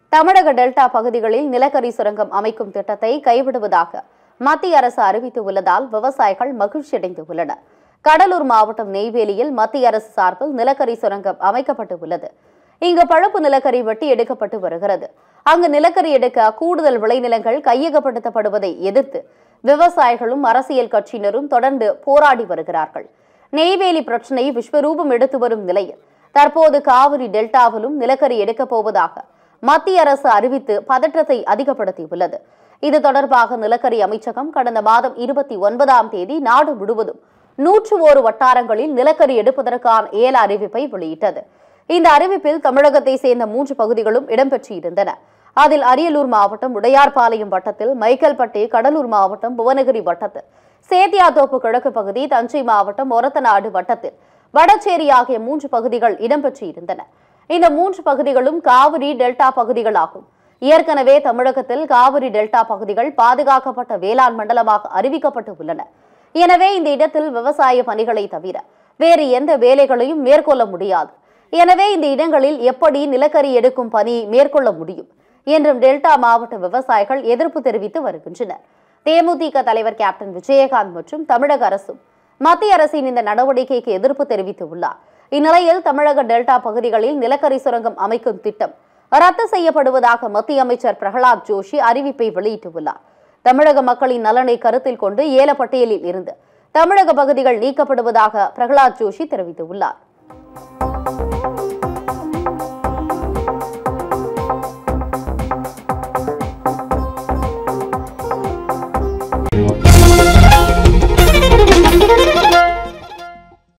தமிழக டெல்டா பகுதிகளில் நிலக்கரி சுரங்கம் அமைக்கும் திட்டத்தை கைவிடுவதாக மத்திய அரசு அறிவித்துள்ளதால் விவசாயிகள் மகிழ்ச்சியடைந்து உள்ளனர் கடலூர் மாவட்டம் நெய்வேலியில் மத்திய அரசு சார்பில் நிலக்கரி சுரங்கம் அமைக்கப்பட்டு உள்ளது இங்கு பழுப்பு நிலக்கரி வெட்டி எடுக்கப்பட்டு வருகிறது அங்கு நிலக்கரி எடுக்க கூடுதல் விளைநிலங்கள் கையகப்படுத்தப்படுவதை எதிர்த்து விவசாயிகளும் அரசியல் கட்சியினரும் தொடர்ந்து போராடி வருகிறார்கள் நெய்வேலி பிரச்சினை விஸ்வரூபம் எடுத்து வரும் நிலையில் தற்போது காவிரி டெல்டாவிலும் நிலக்கரி எடுக்கப் போவதாக மத்திய அரசு அறிவித்து பதற்றத்தை அதிகப்படுத்தியுள்ளது இது தொடர்பாக நிலக்கரி அமைச்சகம் கடந்த மாதம் இருபத்தி ஒன்பதாம் தேதி நாடு முழுவதும் நூற்று ஓரு வட்டாரங்களில் நிலக்கரி எடுப்பதற்கான ஏல அறிவிப்பை வெளியிட்டது இந்த அறிவிப்பில் தமிழகத்தை சேர்ந்த மூன்று பகுதிகளும் இடம்பெற்றிருந்தன அதில் அரியலூர் மாவட்டம் உடையார்பாளையம் வட்டத்தில் மைக்கேல்பட்டி கடலூர் மாவட்டம் புவனகிரி வட்டத்தில் சேத்தியாத்தோப்பு கிழக்கு பகுதி தஞ்சை மாவட்டம் ஒரத்தநாடு வட்டத்தில் வடச்சேரி ஆகிய மூன்று பகுதிகள் இடம்பெற்றிருந்தன இந்த மூன்று பகுதிகளும் காவிரி டெல்டா பகுதிகளாகும் ஏற்கனவே தமிழகத்தில் காவிரி டெல்டா பகுதிகள் பாதுகாக்கப்பட்ட வேளாண் மண்டலமாக அறிவிக்கப்பட்டு உள்ளன எனவே இந்த இடத்தில் விவசாய பணிகளை தவிர வேறு எந்த வேலைகளையும் மேற்கொள்ள முடியாது எனவே இந்த இடங்களில் எப்படி நிலக்கரி எடுக்கும் பணி மேற்கொள்ள முடியும் என்றும் டெல்டா மாவட்ட விவசாயிகள் எதிர்ப்பு தெரிவித்து வருகின்றனர் தேமுதிக தலைவர் கேப்டன் விஜயகாந்த் மற்றும் தமிழக அரசும் மத்திய அரசின் இந்த நடவடிக்கைக்கு எதிர்ப்பு தெரிவித்துள்ளார் இந்நிலையில் தமிழக டெல்டா பகுதிகளில் நிலக்கரி சுரங்கம் அமைக்கும் திட்டம் ரத்து செய்யப்படுவதாக மத்திய அமைச்சர் பிரகலாத் ஜோஷி அறிவிப்பை வெளியிட்டுள்ளார் தமிழக மக்களின் நலனை கருத்தில் கொண்டு ஏலப்பட்டியலில் இருந்து தமிழக பகுதிகள் நீக்கப்படுவதாக பிரகலாத் ஜோஷி தெரிவித்துள்ளார்